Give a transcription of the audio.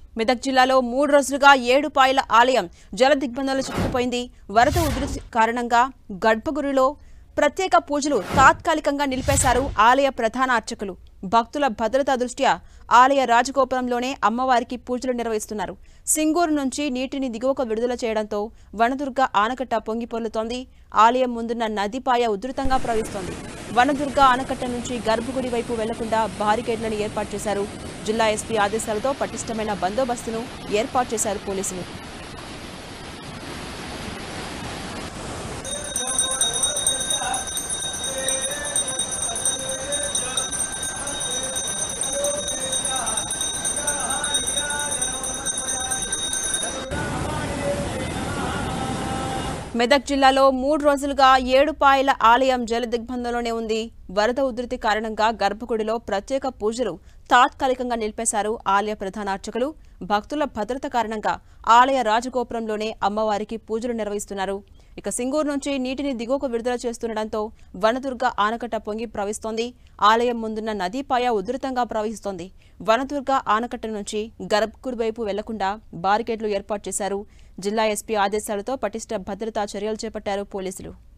మెదక్ జిల్లాలో మూడు రోజులుగా ఏడుపాయల ఆలయం జల దిగ్బంధంలో చిక్కుకుపోయింది వరద ఉధృతి కారణంగా గర్భగుడిలో ప్రత్యేక పూజలు తాత్కాలికంగా నిలిపేశారు ఆలయ ప్రధాన అర్చకులు భక్తుల భద్రతా దృష్ట్యా ఆలయ రాజగోపురంలోనే అమ్మవారికి పూజలు నిర్వహిస్తున్నారు సింగూరు నుంచి నీటిని దిగువకు విడుదల చేయడంతో వనదుర్గ ఆనకట్ట పొంగి పొర్లుతోంది ఆలయం ముందున్న నదిపాయ ఉధృతంగా ప్రవహిస్తోంది వనదుర్గ ఆనకట్ట నుంచి గర్భగుడి వైపు వెళ్లకుండా బారికేడ్లను ఏర్పాటు చేశారు జిల్లా ఎస్పీ ఆదేశాలతో పటిష్టమైన బందోబస్తును ఏర్పాటు చేశారు పోలీసులు మెదక్ జిల్లాలో మూడు రోజులుగా ఏడుపాయల ఆలయం జల దిగ్బంధంలోనే ఉంది వరద ఉధృతి కారణంగా గర్భగుడిలో ప్రత్యేక పూజలు తాత్కాలికంగా నిలిపేశారు ఆలయ ప్రధాన అర్చకులు భక్తుల భద్రత కారణంగా ఆలయ రాజగోపురంలోనే అమ్మవారికి పూజలు నిర్వహిస్తున్నారు ఇక సింగూరు నుంచి నీటిని దిగువకు విడుదల చేస్తుండటంతో వనదుర్గ ఆనకట్ట పొంగి ప్రవహిస్తోంది ఆలయం ముందున్న నదీపాయ ఉధృతంగా ప్రవహిస్తోంది వనదుర్గ ఆనకట్ట నుంచి గర్భగుడి వైపు వెళ్లకుండా బారికేడ్లు ఏర్పాటు చేశారు జిల్లా ఎస్పీ ఆదేశాలతో పటిష్ట భద్రతా చర్యలు చేపట్టారు పోలీసులు